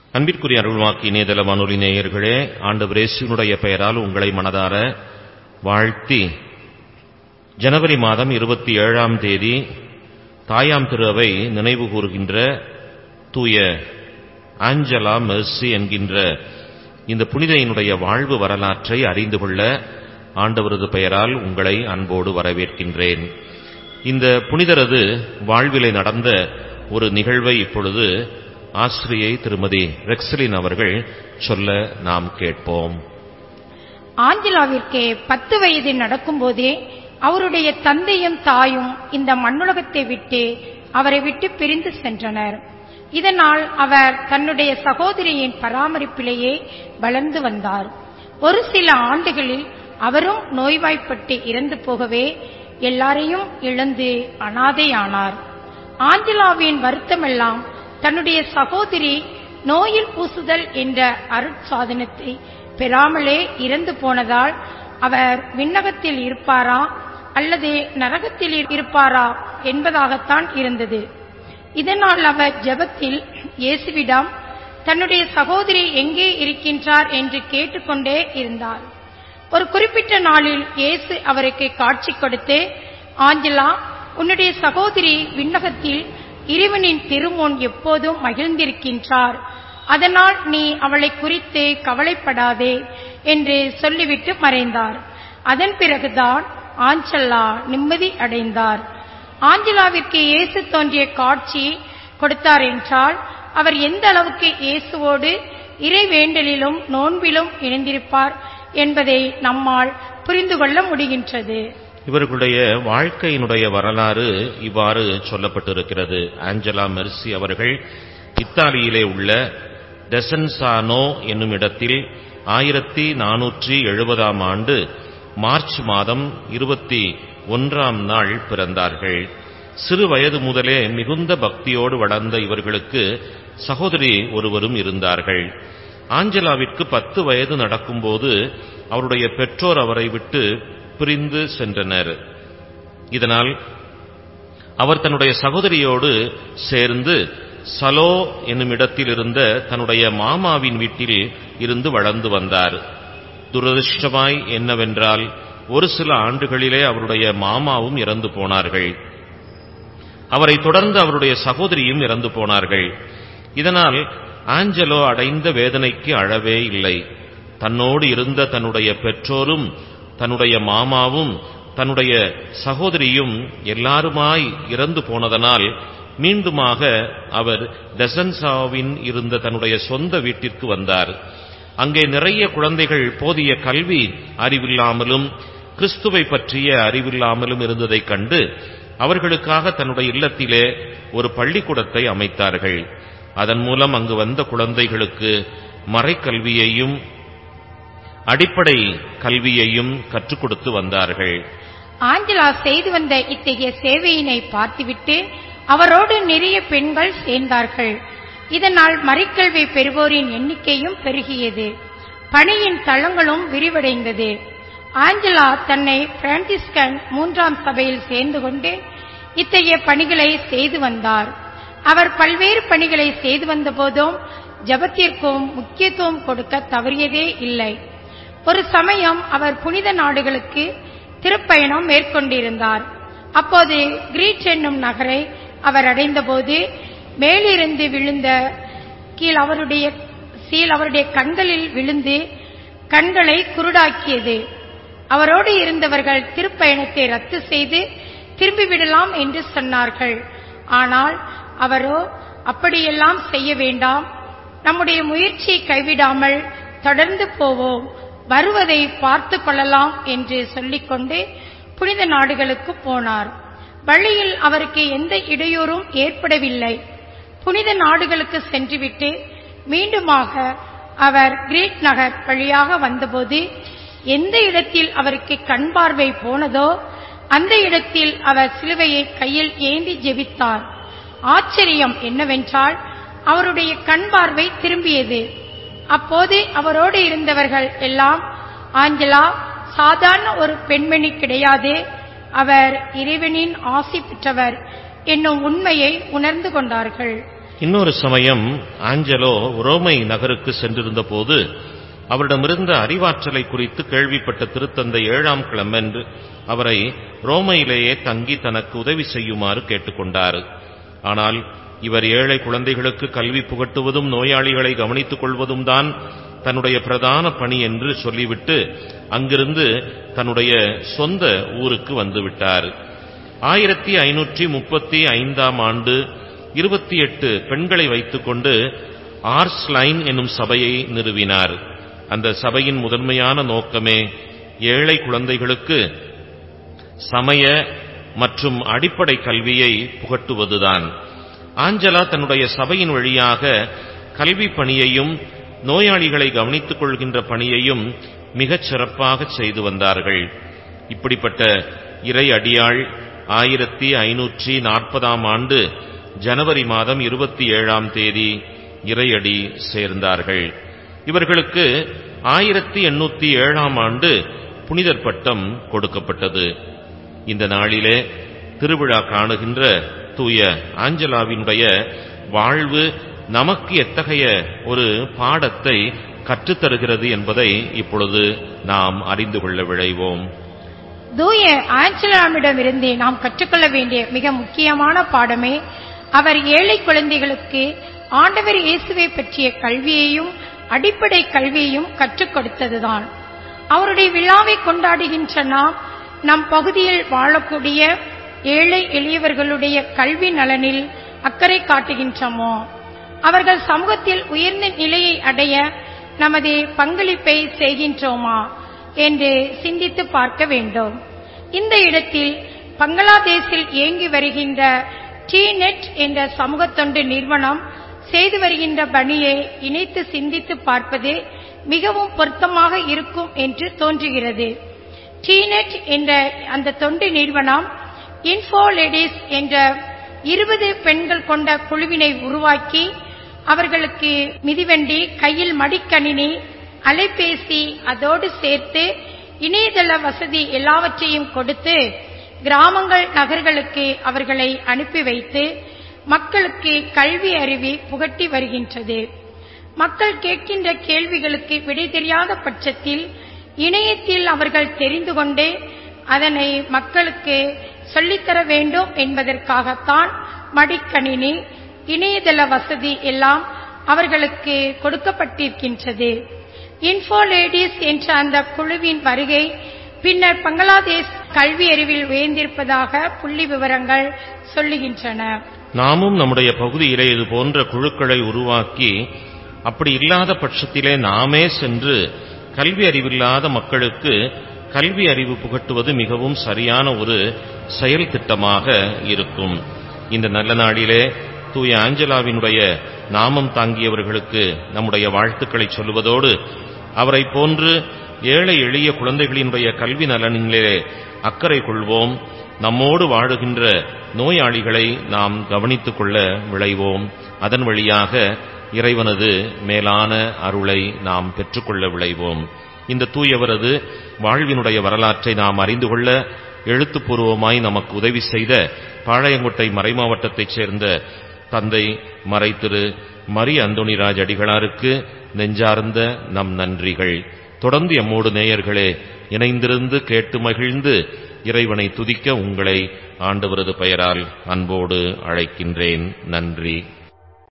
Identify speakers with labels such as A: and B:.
A: அன்பிற்குரிய அருள்வாக்கு இணையதள வானொலி நேயர்களே ஆண்டவர் இயேசுவினுடைய பெயரால் உங்களை மனதார வாழ்த்தி ஜனவரி மாதம் இருபத்தி ஏழாம் தேதி தாயாம் திருவை நினைவு கூறுகின்ற தூய ஆஞ்சலா மெர்சி என்கின்ற இந்த புனிதையினுடைய வாழ்வு வரலாற்றை அறிந்து கொள்ள ஆண்டவரது பெயரால் உங்களை அன்போடு வரவேற்கின்றேன் இந்த புனிதரது வாழ்விலை நடந்த ஒரு நிகழ்வை இப்பொழுது ஆசிரியை திருமதி ரெக்ஸலின் அவர்கள் சொல்ல நாம் கேட்போம்
B: ஆஞ்சலாவிற்கு பத்து வயது நடக்கும்போதே அவருடைய தந்தையும் தாயும் இந்த மண்ணுலகத்தை விட்டு அவரை விட்டு பிரிந்து சென்றனர் இதனால் அவர் தன்னுடைய சகோதரியின் பராமரிப்பிலேயே வளர்ந்து வந்தார் ஒரு சில ஆண்டுகளில் அவரும் நோய்வாய்ப்பட்டு இறந்து போகவே எல்லாரையும் இழந்து அனாதையானார் ஆஞ்சலாவின் வருத்தமெல்லாம் தன்னுடைய சகோதரி நோயில் பூசுதல் என்ற அருட்சாதனத்தை பெறாமலே இறந்து போனதால் அவர் விண்ணகத்தில் இருப்பாரா அல்லது நரகத்தில் இருப்பாரா என்பதாகத்தான் இருந்தது இதனால் அவர் ஜெபத்தில் இயேசுவிடம் தன்னுடைய சகோதரி எங்கே இருக்கின்றார் என்று கேட்டுக்கொண்டே இருந்தார் ஒரு குறிப்பிட்ட நாளில் இயேசு அவருக்கு காட்சி கொடுத்து ஆஞ்சலா உன்னுடைய சகோதரி விண்ணகத்தில் இறைவனின் திருமுன் எப்போதும் மகிழ்ந்திருக்கின்றார் அதனால் நீ அவளை குறித்து கவலைப்படாதே என்று சொல்லிவிட்டு மறைந்தார் அதன் பிறகுதான் ஆஞ்சலா நிம்மதி அடைந்தார் ஆஞ்சலாவிற்கு இயேசு தோன்றிய காட்சி கொடுத்தார் என்றால் அவர் எந்த அளவுக்கு இயேசுவோடு இறை வேண்டலிலும் நோன்பிலும் இணைந்திருப்பார் என்பதை நம்மால் புரிந்து கொள்ள முடிகின்றது
A: இவர்களுடைய வாழ்க்கையினுடைய வரலாறு இவ்வாறு சொல்லப்பட்டிருக்கிறது ஆஞ்சலா மெர்சி அவர்கள் இத்தாலியிலே உள்ள டெசன்சானோ என்னும் இடத்தில் ஆயிரத்தி நானூற்றி எழுபதாம் ஆண்டு மார்ச் மாதம் இருபத்தி ஒன்றாம் நாள் பிறந்தார்கள் சிறு வயது முதலே மிகுந்த பக்தியோடு வளர்ந்த இவர்களுக்கு சகோதரி ஒருவரும் இருந்தார்கள் ஆஞ்சலாவிற்கு பத்து வயது நடக்கும்போது அவருடைய பெற்றோர் அவரை விட்டு பிரிந்து சென்றனர் இதனால் அவர் தன்னுடைய சகோதரியோடு சேர்ந்து சலோ என்னும் இடத்தில் இருந்த தன்னுடைய மாமாவின் வீட்டில் இருந்து வளர்ந்து வந்தார் துரதிருஷ்டமாய் என்னவென்றால் ஒரு சில ஆண்டுகளிலே அவருடைய மாமாவும் இறந்து போனார்கள் அவரை தொடர்ந்து அவருடைய சகோதரியும் இறந்து போனார்கள் இதனால் ஆஞ்சலோ அடைந்த வேதனைக்கு அழவே இல்லை தன்னோடு இருந்த தன்னுடைய பெற்றோரும் தன்னுடைய மாமாவும் தன்னுடைய சகோதரியும் எல்லாருமாய் இறந்து போனதனால் மீண்டுமாக அவர் டெசன்சாவின் இருந்த தன்னுடைய சொந்த வீட்டிற்கு வந்தார் அங்கே நிறைய குழந்தைகள் போதிய கல்வி அறிவில்லாமலும் கிறிஸ்துவை பற்றிய அறிவில்லாமலும் இருந்ததைக் கண்டு அவர்களுக்காக தன்னுடைய இல்லத்திலே ஒரு பள்ளிக்கூடத்தை அமைத்தார்கள் அதன் மூலம் அங்கு வந்த குழந்தைகளுக்கு மறைக்கல்வியையும் அடிப்படை கல்வியையும் கற்றுக் கொடுத்து வந்தார்கள்
B: ஆஞ்சலா செய்து வந்த இத்தகைய சேவையினை பார்த்துவிட்டு அவரோடு நிறைய பெண்கள் சேர்ந்தார்கள் இதனால் மறைக்கல்வி பெறுவோரின் எண்ணிக்கையும் பெருகியது பணியின் தளங்களும் விரிவடைந்தது ஆஞ்சலா தன்னை பிரான்சிஸ்கன் மூன்றாம் சபையில் சேர்ந்து கொண்டு இத்தகைய பணிகளை செய்து வந்தார் அவர் பல்வேறு பணிகளை செய்து வந்த போதும் ஜபத்திற்கும் முக்கியத்துவம் கொடுக்க தவறியதே இல்லை ஒரு சமயம் அவர் புனித நாடுகளுக்கு திருப்பயணம் மேற்கொண்டிருந்தார் அப்போது கிரீட் என்னும் நகரை அவர் அடைந்தபோது மேலிருந்து விழுந்த கீழ் அவருடைய சீல் அவருடைய கண்களில் விழுந்து கண்களை குருடாக்கியது அவரோடு இருந்தவர்கள் திருப்பயணத்தை ரத்து செய்து திரும்பிவிடலாம் என்று சொன்னார்கள் ஆனால் அவரோ அப்படியெல்லாம் செய்ய வேண்டாம் நம்முடைய முயற்சியை கைவிடாமல் தொடர்ந்து போவோம் வருவதை பார்த்து கொள்ளலாம் என்று சொல்லிக்கொண்டு புனித நாடுகளுக்கு போனார் வழியில் அவருக்கு எந்த இடையூறும் ஏற்படவில்லை புனித நாடுகளுக்கு சென்றுவிட்டு மீண்டுமாக அவர் கிரீட் நகர் வழியாக வந்தபோது எந்த இடத்தில் அவருக்கு கண் பார்வை போனதோ அந்த இடத்தில் அவர் சிலுவையை கையில் ஏந்தி ஜெபித்தார் ஆச்சரியம் என்னவென்றால் அவருடைய கண் பார்வை திரும்பியது அப்போது அவரோடு இருந்தவர்கள் எல்லாம் ஆஞ்சலா சாதாரண ஒரு பெண்மணி கிடையாது அவர் இறைவனின் ஆசி பெற்றவர் என்னும் உண்மையை உணர்ந்து கொண்டார்கள்
A: இன்னொரு சமயம் ஆஞ்சலோ ரோமை நகருக்கு சென்றிருந்த போது அவரிடமிருந்த அறிவாற்றலை குறித்து கேள்விப்பட்ட திருத்தந்தை ஏழாம் கிளமெண்ட் அவரை ரோமையிலேயே தங்கி தனக்கு உதவி செய்யுமாறு கேட்டுக்கொண்டார் ஆனால் இவர் ஏழை குழந்தைகளுக்கு கல்வி புகட்டுவதும் நோயாளிகளை கவனித்துக் கொள்வதும் தான் தன்னுடைய பிரதான பணி என்று சொல்லிவிட்டு அங்கிருந்து தன்னுடைய சொந்த ஊருக்கு வந்துவிட்டார் ஆயிரத்தி ஐநூற்றி முப்பத்தி ஐந்தாம் ஆண்டு இருபத்தி எட்டு பெண்களை வைத்துக்கொண்டு ஆர்ஸ் லைன் என்னும் சபையை நிறுவினார் அந்த சபையின் முதன்மையான நோக்கமே ஏழை குழந்தைகளுக்கு சமய மற்றும் அடிப்படை கல்வியை புகட்டுவதுதான் ஆஞ்சலா தன்னுடைய சபையின் வழியாக கல்வி பணியையும் நோயாளிகளை கவனித்துக் கொள்கின்ற பணியையும் மிகச் சிறப்பாக செய்து வந்தார்கள் இப்படிப்பட்ட இறை அடியாள் ஆயிரத்தி ஐநூற்றி நாற்பதாம் ஆண்டு ஜனவரி மாதம் இருபத்தி ஏழாம் தேதி இறையடி சேர்ந்தார்கள் இவர்களுக்கு ஆயிரத்தி எண்ணூத்தி ஏழாம் ஆண்டு புனிதர் பட்டம் கொடுக்கப்பட்டது இந்த நாளிலே திருவிழா காணுகின்ற தூய ஆஞ்சலாவினுடைய வாழ்வு நமக்கு எத்தகைய ஒரு பாடத்தை கற்றுத்தருகிறது என்பதை இப்பொழுது நாம் அறிந்து கொள்ள விழைவோம்
B: தூய ஆஞ்சலாமிடமிருந்து நாம் கற்றுக்கொள்ள வேண்டிய மிக முக்கியமான பாடமே அவர் ஏழை குழந்தைகளுக்கு ஆண்டவர் இயேசுவை பற்றிய கல்வியையும் அடிப்படை கல்வியையும் கற்றுக் கொடுத்ததுதான் அவருடைய விழாவை கொண்டாடுகின்ற நாம் நம் பகுதியில் வாழக்கூடிய ஏழை எளியவர்களுடைய கல்வி நலனில் அக்கறை காட்டுகின்றோமோ அவர்கள் சமூகத்தில் உயர்ந்த நிலையை அடைய நமது பங்களிப்பை செய்கின்றோமா என்று சிந்தித்து பார்க்க வேண்டும் இந்த இடத்தில் பங்களாதேஷில் இயங்கி வருகின்ற டி நெட் என்ற சமூக தொண்டு நிறுவனம் செய்து வருகின்ற பணியை இணைத்து சிந்தித்து பார்ப்பது மிகவும் பொருத்தமாக இருக்கும் என்று தோன்றுகிறது டீநெட் என்ற அந்த தொண்டு நிறுவனம் இன்ஃபோ லேடிஸ் என்ற இருபது பெண்கள் கொண்ட குழுவினை உருவாக்கி அவர்களுக்கு மிதிவண்டி கையில் மடிக்கணினி அலைபேசி அதோடு சேர்த்து இணையதள வசதி எல்லாவற்றையும் கொடுத்து கிராமங்கள் நகர்களுக்கு அவர்களை அனுப்பி வைத்து மக்களுக்கு கல்வி அறிவி புகட்டி வருகின்றது மக்கள் கேட்கின்ற கேள்விகளுக்கு விடை தெரியாத பட்சத்தில் இணையத்தில் அவர்கள் தெரிந்து கொண்டு அதனை மக்களுக்கு சொல்லித்தர வேண்டும் என்பதற்காகத்தான் மடிக்கணினி இணையதள வசதி எல்லாம் அவர்களுக்கு கொடுக்கப்பட்டிருக்கின்றது இன்ஃபோ லேடிஸ் என்ற அந்த குழுவின் வருகை பின்னர் பங்களாதேஷ் கல்வி அறிவில் உயர்ந்திருப்பதாக புள்ளி விவரங்கள் சொல்லுகின்றன
A: நாமும் நம்முடைய பகுதியிலே இது போன்ற குழுக்களை உருவாக்கி அப்படி இல்லாத பட்சத்திலே நாமே சென்று கல்வி அறிவில்லாத மக்களுக்கு கல்வி அறிவு புகட்டுவது மிகவும் சரியான ஒரு செயல் திட்டமாக இருக்கும் இந்த நல்ல நாளிலே தூய ஆஞ்சலாவினுடைய நாமம் தாங்கியவர்களுக்கு நம்முடைய வாழ்த்துக்களை சொல்லுவதோடு அவரை போன்று ஏழை எளிய குழந்தைகளினுடைய கல்வி நலனிலே அக்கறை கொள்வோம் நம்மோடு வாழுகின்ற நோயாளிகளை நாம் கவனித்துக் கொள்ள விளைவோம் அதன் வழியாக இறைவனது மேலான அருளை நாம் பெற்றுக்கொள்ள விளைவோம் இந்த தூயவரது வாழ்வினுடைய வரலாற்றை நாம் அறிந்து கொள்ள எழுத்துப்பூர்வமாய் நமக்கு உதவி செய்த பாளையங்கோட்டை மறைமாவட்டத்தைச் சேர்ந்த தந்தை மறை திரு மரி அந்தோணிராஜ் அடிகளாருக்கு நெஞ்சார்ந்த நம் நன்றிகள் தொடர்ந்து எம்மோடு நேயர்களே இணைந்திருந்து கேட்டு மகிழ்ந்து இறைவனை துதிக்க உங்களை ஆண்டவரது பெயரால் அன்போடு அழைக்கின்றேன் நன்றி